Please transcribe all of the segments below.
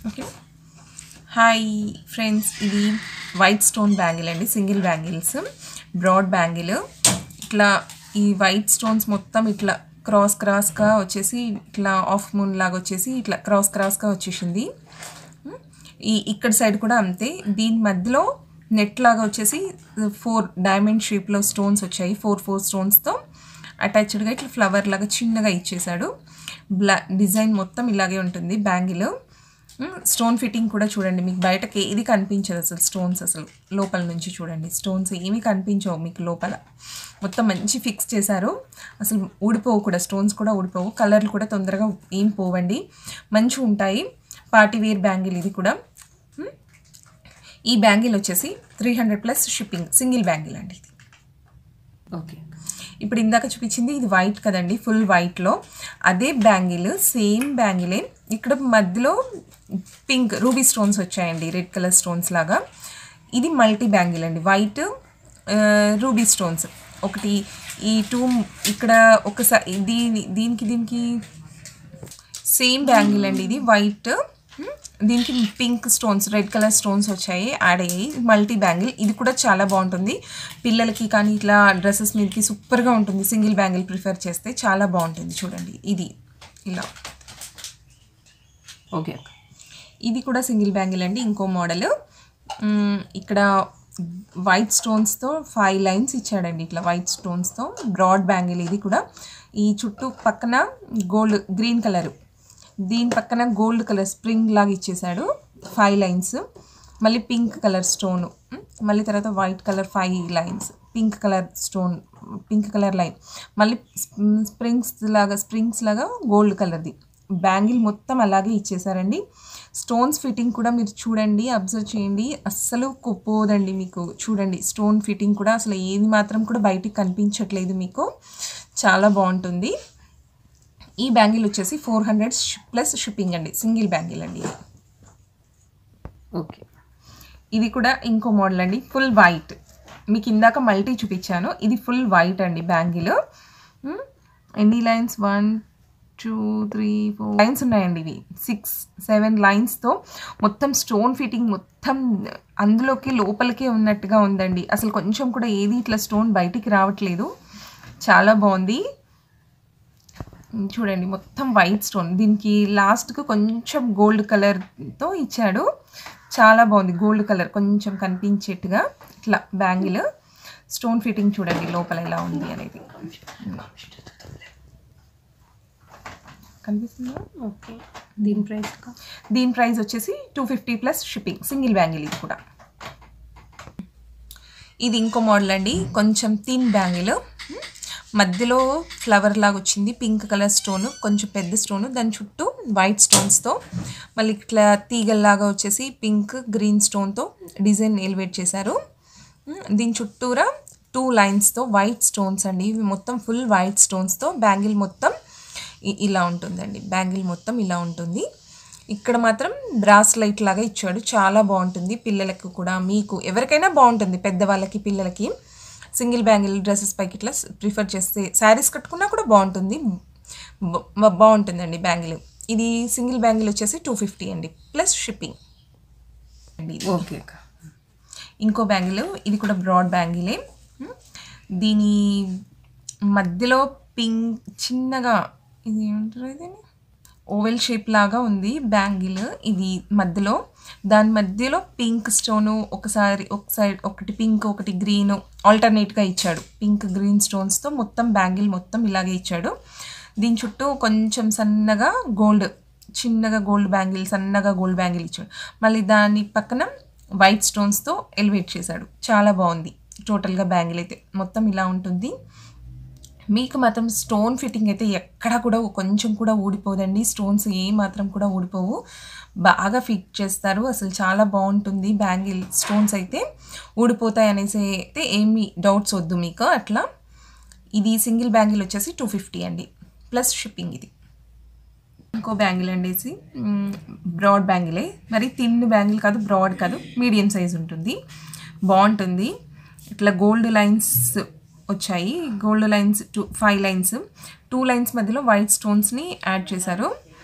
Okay hi friends ఇది white stone bangle అండి single bangles broad bangle ఇట్లా ఈ వైట్ స్టోన్స్ మొత్తం ఇట్లా క్రాస్ క్రాస్గా వచ్చేసి ఇట్లా ఆఫ్ మూన్ లాగా వచ్చేసి ఇట్లా క్రాస్ క్రాస్గా వచ్చేసింది ఈ ఇక్కడ సైడ్ కూడా అంతే దీని మధ్యలో నెట్ లాగా వచ్చేసి ఫోర్ డైమండ్ షేప్లో స్టోన్స్ వచ్చాయి ఫోర్ ఫోర్ స్టోన్స్తో అటాచ్డ్గా ఇట్లా ఫ్లవర్ లాగా చిన్నగా ఇచ్చేసాడు బ్లా డిజైన్ మొత్తం ఇలాగే ఉంటుంది బ్యాంగిల్ స్టోన్ ఫిట్టింగ్ కూడా చూడండి మీకు బయటకి ఏది కనిపించదు అసలు స్టోన్స్ అసలు లోపల నుంచి చూడండి స్టోన్స్ ఏమీ కనిపించవు మీకు లోపల మొత్తం మంచి ఫిక్స్ చేశారు అసలు ఊడిపోవు కూడా స్టోన్స్ కూడా ఊడిపోవు కలర్లు కూడా తొందరగా ఏం పోవండి మంచి ఉంటాయి పార్టీ వేర్ బ్యాంగిల్ ఇది కూడా మ్, ఈ బ్యాంగిల్ వచ్చేసి three hundred plus shipping single bangle అండి ఇది ఓకే ఇప్పుడు ఇందాక చూపించింది ఇది వైట్ కదండి ఫుల్ వైట్లో అదే బ్యాంగిల్ సేమ్ బ్యాంగిలే ఇక్కడ మధ్యలో పింక్ రూబీ స్టోన్స్ వచ్చాయండి రెడ్ కలర్ స్టోన్స్ లాగా ఇది మల్టీ బ్యాంగిల్ అండి వైట్ రూబీ స్టోన్స్ ఒకటి ఈ టూ ఇక్కడ ఒకసారి దీని దీనికి దీనికి సేమ్ బ్యాంగిల్ అండి ఇది వైట్ మ్, దీనికి pink stones red colour stones వచ్చాయి యాడ్ అయ్యాయి మల్టీ బ్యాంగిల్ ఇది కూడా చాలా బాగుంటుంది పిల్లలకి కానీ ఇట్లా డ్రెస్సెస్ మీదకి సూపర్గా ఉంటుంది సింగిల్ బ్యాంగిల్ ప్రిఫర్ చేస్తే చాలా బాగుంటుంది చూడండి ఇది ఇలా ఓకే అక్క ఇది కూడా సింగిల్ బ్యాంగిల్ అండి ఇంకో మోడల్ ఇక్కడ వైట్ స్టోన్స్తో ఫైవ్ లైన్స్ ఇచ్చాడండి ఇట్లా వైట్ స్టోన్స్తో బ్రాడ్ బ్యాంగిల్ ఇది కూడా ఈ చుట్టూ పక్కన గోల్డ్ గ్రీన్ కలర్ దీని పక్కన గోల్డ్ కలర్ స్ప్రింగ్ లాగా ఇచ్చేసాడు ఫైవ్ లైన్స్ మళ్ళీ పింక్ కలర్ స్టోన్ మళ్ళీ తర్వాత white colour five lines pink colour stone pink colour line మళ్ళీ స్ప్రింగ్స్ లాగా స్ప్రింగ్స్ లాగా గోల్డ్ కలర్ది బ్యాంగిల్ మొత్తం అలాగే ఇచ్చేసారండి స్టోన్స్ ఫిట్టింగ్ కూడా మీరు చూడండి అబ్జర్వ్ చేయండి అస్సలు కుప్పోదండి మీకు చూడండి స్టోన్ ఫిట్టింగ్ కూడా అసలు ఏది మాత్రం కూడా బయటికి కనిపించట్లేదు మీకు చాలా బాగుంటుంది ఈ బ్యాంగిల్ వచ్చేసి ఫోర్ హండ్రెడ్ ప్లస్ షిప్పింగ్ అండి సింగిల్ బ్యాంగిల్ అండి ఇది ఓకే ఇది కూడా ఇంకో మోడల్ అండి ఫుల్ వైట్ మీకు ఇందాక మల్టీ చూపించాను ఇది ఫుల్ వైట్ అండి బ్యాంగిల్ మ్, ఎన్ని lines one two three four lines ఉన్నాయండి ఇవి సిక్స్ సెవెన్ లైన్స్తో మొత్తం స్టోన్ ఫిట్టింగ్ మొత్తం అందులోకి లోపలికే ఉన్నట్టుగా ఉందండి అసలు కొంచెం కూడా ఏది ఇట్లా స్టోన్ బయటికి రావట్లేదు చాలా బాగుంది చూడండి మొత్తం వైట్ స్టోన్ దీనికి లాస్ట్కు కొంచెం గోల్డ్ కలర్తో ఇచ్చాడు చాలా బాగుంది గోల్డ్ కలర్ కొంచెం కనిపించేట్టుగా ఇట్లా బ్యాంగిల్ స్టోన్ ఫిట్టింగ్ చూడండి లోపల ఎలా ఉంది అనేది కనిపిస్తుందా ఓకే దీని ప్రైస్ అక్క దీని ప్రైస్ వచ్చేసి two fifty plus shipping single bangle ఇది కూడా ఇది ఇంకో మోడల్ అండి కొంచెం థిన్ బ్యాంగిల్ మధ్యలో ఫ్లవర్ లాగా వచ్చింది పింక్ కలర్ స్టోన్ కొంచెం పెద్ద స్టోన్ దాని చుట్టూ వైట్ స్టోన్స్తో మళ్ళీ ఇట్లా తీగల్లాగా వచ్చేసి పింక్ గ్రీన్ స్టోన్తో డిజైన్ ఎలివేట్ చేశారు మ్, దీని చుట్టూరా టూ లైన్స్తో వైట్ స్టోన్స్ అండి ఇవి మొత్తం ఫుల్ వైట్ స్టోన్స్తో బ్యాంగిల్ మొత్తం ఇ- ఇలా ఉంటుందండి బ్యాంగిల్ మొత్తం ఇలా ఉంటుంది ఇక్కడ మాత్రం బ్రాస్ లైట్ లాగా ఇచ్చాడు చాలా బాగుంటుంది పిల్లలకు కూడా మీకు ఎవరికైనా బాగుంటుంది పెద్దవాళ్ళకి పిల్లలకి సింగిల్ బ్యాంగిల్ డ్రెస్సెస్ పైకి ఇట్లా ప్రిఫర్ చేస్తే శారీస్ కట్టుకున్నా కూడా బాగుంటుంది బ- బ- బాగుంటుందండి బ్యాంగిల్ ఇది సింగిల్ బ్యాంగిల్ వచ్చేసి టూ ఫిఫ్టీ అండి ప్లస్ షిప్పింగ్ అండి ఇది. ఓకే అక్క ఇంకో బ్యాంగిల్ ఇది కూడా బ్రాడ్ బ్యాంగిలే ఉమ్, దీని మధ్యలో పింక్ చిన్నగా ఇది ఏమంటారు ఇది ఓవెల్ షేప్ లాగా ఉంది బ్యాంగిల్ ఇది మధ్యలో దాని మధ్యలో పింక్ స్టోను ఒకసారి ఒక సైడ్ ఒకటి పింక్ ఒకటి గ్రీన్ ఆల్టర్నేట్గా ఇచ్చాడు పింక్ గ్రీన్ స్టోన్స్తో మొత్తం బ్యాంగిల్ మొత్తం ఇలాగే ఇచ్చాడు దీని చుట్టూ కొంచెం సన్నగా గోల్డ్ చిన్నగా గోల్డ్ బ్యాంగిల్ సన్నగా గోల్డ్ బ్యాంగిల్ ఇచ్చాడు మళ్ళీ దాని పక్కన వైట్ స్టోన్స్తో ఎలివేట్ చేశాడు చాలా బాగుంది టోటల్గా బ్యాంగిల్ అయితే మొత్తం ఇలా ఉంటుంది మీకు మాత్రం స్టోన్ ఫిట్టింగ్ అయితే ఎక్కడ కూడా కొంచెం కూడా ఊడిపోదండి స్టోన్స్ ఏ మాత్రం కూడా ఊడిపోవు బాగా ఫిట్ చేస్తారు అసలు చాలా బాగుంటుంది బ్యాంగిల్ స్టోన్స్ అయితే ఊడిపోతాయి అనేసి అయితే ఏమీ డౌట్స్ వద్దు మీకు అట్లా ఇది సింగిల్ బ్యాంగిల్ వచ్చేసి టూ ఫిఫ్టీ అండి ప్లస్ షిప్పింగ్ ఇది ఇంకో బ్యాంగిల్ అండేసి బ్రాడ్ బ్యాంగిలే మరి థిన్ బ్యాంగిల్ కాదు బ్రాడ్ కాదు మీడియం సైజ్ ఉంటుంది బాగుంటుంది ఇట్లా గోల్డ్ లైన్స్ వచ్చాయి gold lines two five lines two lines మధ్యలో వైట్ స్టోన్స్ని యాడ్ చేశారు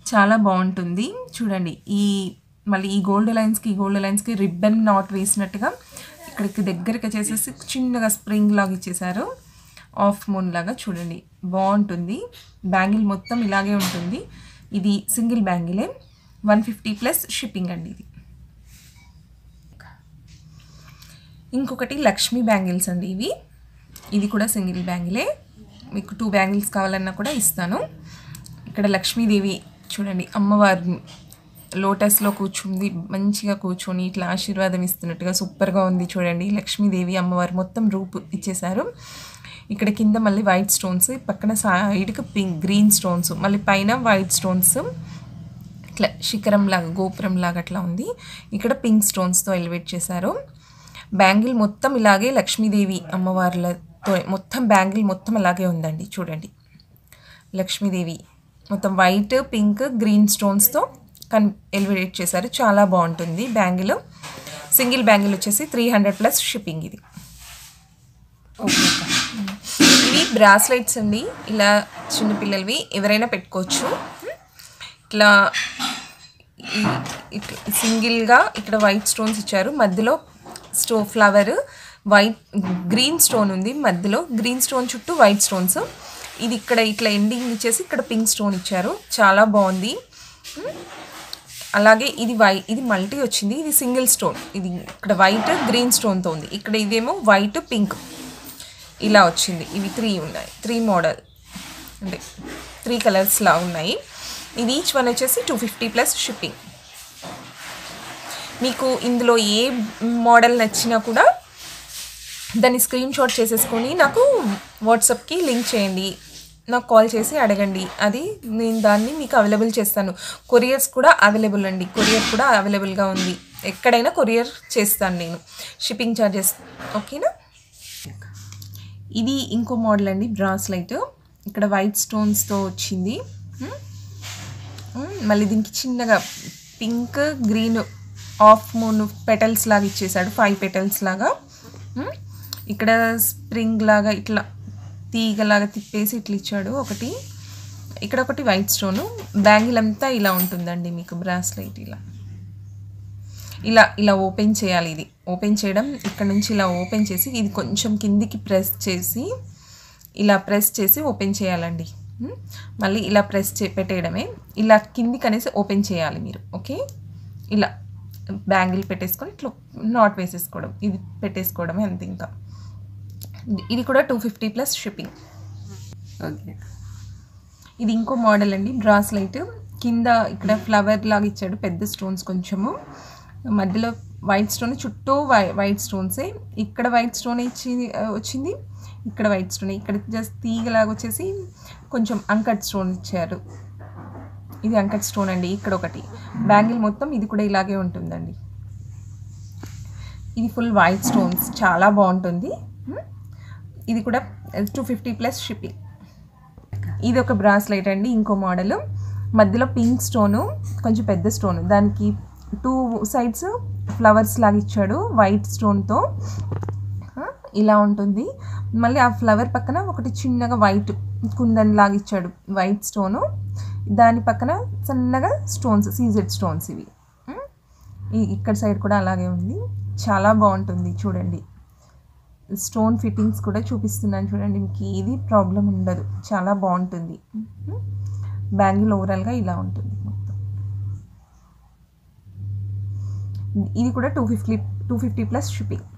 చాలా బాగుంటుంది చూడండి ఈ మళ్ళీ ఈ గోల్డ్ లైన్స్కి ఈ గోల్డ్ లైన్స్కి రిబ్బన్ నాట్ వేసినట్టుగా ఇక్కడికి దగ్గరికి చేసేసి చిన్నగా స్ప్రింగ్ లాగా ఇచ్చేసారు ఆఫ్ మూన్ లాగా చూడండి బాగుంటుంది బ్యాంగిల్ మొత్తం ఇలాగే ఉంటుంది ఇది సింగిల్ బ్యాంగిలే వన్ ఫిఫ్టీ ప్లస్ షిప్పింగ్ అండి ఇది ఇంకొకటి లక్ష్మీ బ్యాంగిల్స్ అండి ఇవి ఇది కూడా సింగిల్ బ్యాంగిలే మీకు టూ బ్యాంగిల్స్ కావాలన్నా కూడా ఇస్తాను ఇక్కడ లక్ష్మీదేవి చూడండి అమ్మవారిని లోటస్లో కూర్చుంది మంచిగా కూర్చొని ఇట్లా ఆశీర్వాదం ఇస్తున్నట్టుగా సూపర్గా ఉంది చూడండి లక్ష్మీదేవి అమ్మవారు మొత్తం రూపు ఇచ్చేశారు ఇక్కడ కింద మళ్ళీ వైట్ స్టోన్స్ పక్కన సైడ్కి పింక్ గ్రీన్ స్టోన్స్ మళ్ళీ పైన వైట్ స్టోన్స్ ఇట్లా శిఖరం లాగా గోపురం లాగా అట్లా ఉంది ఇక్కడ పింక్ స్టోన్స్తో ఎలివేట్ చేశారు బ్యాంగిల్ మొత్తం ఇలాగే లక్ష్మీదేవి అమ్మవార్లతో మొత్తం బ్యాంగిల్ మొత్తం అలాగే ఉందండి చూడండి లక్ష్మీదేవి మొత్తం వైట్ పింక్ గ్రీన్ స్టోన్స్తో కన్ ఎలివేట్ చేశారు చాలా బాగుంటుంది బ్యాంగిల్ సింగిల్ బ్యాంగిల్ వచ్చేసి త్రీ హండ్రెడ్ ప్లస్ షిప్పింగ్ ఇది ఓకే ఇవి బ్రాస్లెట్స్ అండి ఇలా చిన్నపిల్లలవి ఎవరైనా పెట్టుకోవచ్చు ఇట్లా ఈ- ఇట్లా సింగిల్గా ఇక్కడ వైట్ స్టోన్స్ ఇచ్చారు మధ్యలో స్టో ఫ్లవర్ వైట్ గ్రీన్ స్టోన్ ఉంది మధ్యలో గ్రీన్ స్టోన్ చుట్టూ వైట్ స్టోన్స్ ఇది ఇక్కడ ఇట్లా ఎండింగ్ ఇచ్చేసి ఇక్కడ పింక్ స్టోన్ ఇచ్చారు చాలా బాగుంది అలాగే ఇది వై ఇది మల్టీ వచ్చింది ఇది సింగిల్ స్టోన్ ఇది ఇక్కడ వైట్ గ్రీన్ స్టోన్తో ఉంది ఇక్కడ ఇదేమో వైట్ పింక్ ఇలా వచ్చింది ఇవి త్రీ ఉన్నాయి త్రీ మోడల్ అంటే త్రీ కలర్స్లా ఉన్నాయి ఇది ఈచ్ వన్ వచ్చేసి టూ ఫిఫ్టీ ప్లస్ షిప్పింగ్ మీకు ఇందులో ఏ మోడల్ నచ్చినా కూడా దాన్ని స్క్రీన్ షాట్ చేసేసుకొని నాకు వాట్సాప్కి లింక్ చేయండి నాకు కాల్ చేసి అడగండి అది నేను దాన్ని మీకు అవైలబుల్ చేస్తాను కొరియర్స్ కూడా అవైలబుల్ అండి కొరియర్ కూడా అవైలబుల్గా ఉంది ఎక్కడైనా కొరియర్ చేస్తాను నేను షిప్పింగ్ ఛార్జెస్ ఓకేనా ఇది ఇంకో మోడల్ అండి బ్రాస్లైట్ ఇక్కడ వైట్ స్టోన్స్తో వచ్చింది ఉమ్, ఉమ్, మళ్ళీ దీనికి చిన్నగా pink green half moon petals లాగా ఇచ్చేసాడు ఫైవ్ పెటల్స్ లాగా ఉమ్, ఇక్కడ స్ప్రింగ్ లాగా ఇట్లా తీగలాగా తిప్పేసి ఇట్లా ఇచ్చాడు ఒకటి ఇక్కడ ఒకటి వైట్ స్టోను బ్యాంగిల్ అంతా ఇలా ఉంటుందండి మీకు బ్రాస్లైట్ ఇలా ఇలా ఇలా ఓపెన్ చేయాలి ఇది ఓపెన్ చేయడం ఇక్కడ నుంచి ఇలా ఓపెన్ చేసి ఇది కొంచెం కిందికి ప్రెస్ చేసి ఇలా ప్రెస్ చేసి ఓపెన్ చేయాలండి ఉమ్, మళ్ళీ ఇలా ప్రెస్ చే పెట్టేయడమే ఇలా కిందికి అనేసి ఓపెన్ చేయాలి మీరు ఓకే ఇలా బ్యాంగిల్ పెట్టేసుకొని ఇట్లా నాట్ వేసేసుకోవడం ఇది పెట్టేసుకోవడమే అంతే ఇంకా ఇది కూడా two fifty plus shipping okay ఇది ఇంకో మోడల్ అండి బ్రాస్లైట్ కింద ఇక్కడ ఫ్లవర్ లాగా ఇచ్చాడు పెద్ద స్టోన్స్ కొంచెము మధ్యలో వైట్ స్టోన్ చుట్టూ వై వైట్ స్టోన్సే ఇక్కడ వైట్ స్టోన్ ఇచ్చి వచ్చింది ఇక్కడ వైట్ స్టోన్ ఇక్కడ జస్ట్ తీగలాగా వచ్చేసి కొంచెం అంకట్ స్టోన్ ఇచ్చారు ఇది అంకట్ స్టోన్ అండి ఇక్కడ ఒకటి బ్యాంగిల్ మొత్తం ఇది కూడా ఇలాగే ఉంటుందండి ఇది ఫుల్ వైట్ స్టోన్స్ చాలా బాగుంటుంది Hmm? ఇది కూడా టూ ఫిఫ్టీ ప్లస్ షిప్పింగ్ ఇది ఒక బ్రాస్లైట్ అండి ఇంకో మోడల్ మధ్యలో పింక్ స్టోను కొంచెం పెద్ద స్టోన్ దానికి టూ సైడ్స్ ఫ్లవర్స్ లాగా ఇచ్చాడు వైట్ స్టోన్తో ఇలా ఉంటుంది మళ్ళీ ఆ ఫ్లవర్ పక్కన ఒకటి చిన్నగా వైట్ కుందన్ లాగా ఇచ్చాడు వైట్ స్టోను దాని పక్కన సన్నగా స్టోన్స్ సీజెడ్ స్టోన్స్ ఇవి ఉమ్, ఈ- ఇక్కడ సైడ్ కూడా అలాగే ఉంది చాలా బాగుంటుంది చూడండి స్టోన్ ఫిట్టింగ్స్ కూడా చూపిస్తున్నాను చూడండి మీకు ఏది ప్రాబ్లం ఉండదు చాలా బాగుంటుంది బ్యాంగిల్ ఓవరాల్గా ఇలా ఉంటుంది మొత్తం ఇది కూడా two fifty two fifty plus shipping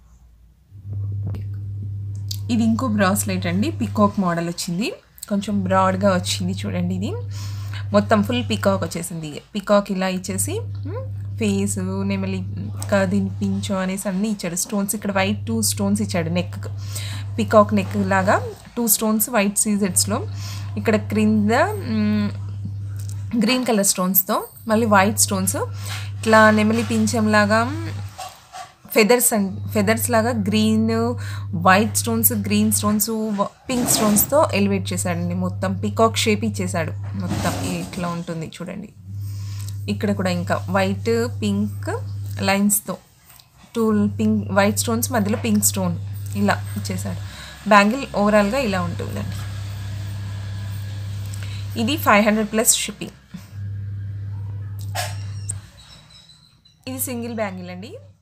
ఇది ఇంకో బ్రాస్లైట్ అండి పికాక్ మోడల్ వచ్చింది కొంచెం బ్రాడ్గా వచ్చింది చూడండి ఇది మొత్తం ఫుల్ పికాక్ వచ్చేసింది పికాక్ ఇలా ఇచ్చేసి ఫేస్ నెమలి ఇంకా దీని పించో అనేసి అన్నీ ఇచ్చాడు స్టోన్స్ ఇక్కడ వైట్ టూ స్టోన్స్ ఇచ్చాడు నెక్ పికాక్ నెక్ లాగా టూ స్టోన్స్ వైట్ సీజెట్స్లో ఇక్కడ క్రింద మ్, గ్రీన్ కలర్ స్టోన్స్తో మళ్ళీ వైట్ స్టోన్స్ ఇట్లా నెమలి పింఛం లాగా ఫెదర్స్ అండ్ ఫెదర్స్ లాగా green white stones green stones pink స్టోన్స్తో ఎలివేట్ చేశాడండి మొత్తం పికాక్ షేప్ ఇచ్చేసాడు మొత్తం ఇట్లా ఉంటుంది చూడండి ఇక్కడ కూడా ఇంకా వైట్ పింక్ లైన్స్తో టూ పింక్ వైట్ స్టోన్స్ మధ్యలో పింక్ స్టోన్ ఇలా ఇచ్చేసాడు బ్యాంగిల్ ఓవరాల్గా ఇలా ఉంటుందండి ఇది ఫైవ్ హండ్రెడ్ ప్లస్ షిప్పింగ్ ఇది సింగిల్ బ్యాంగిల్ అండి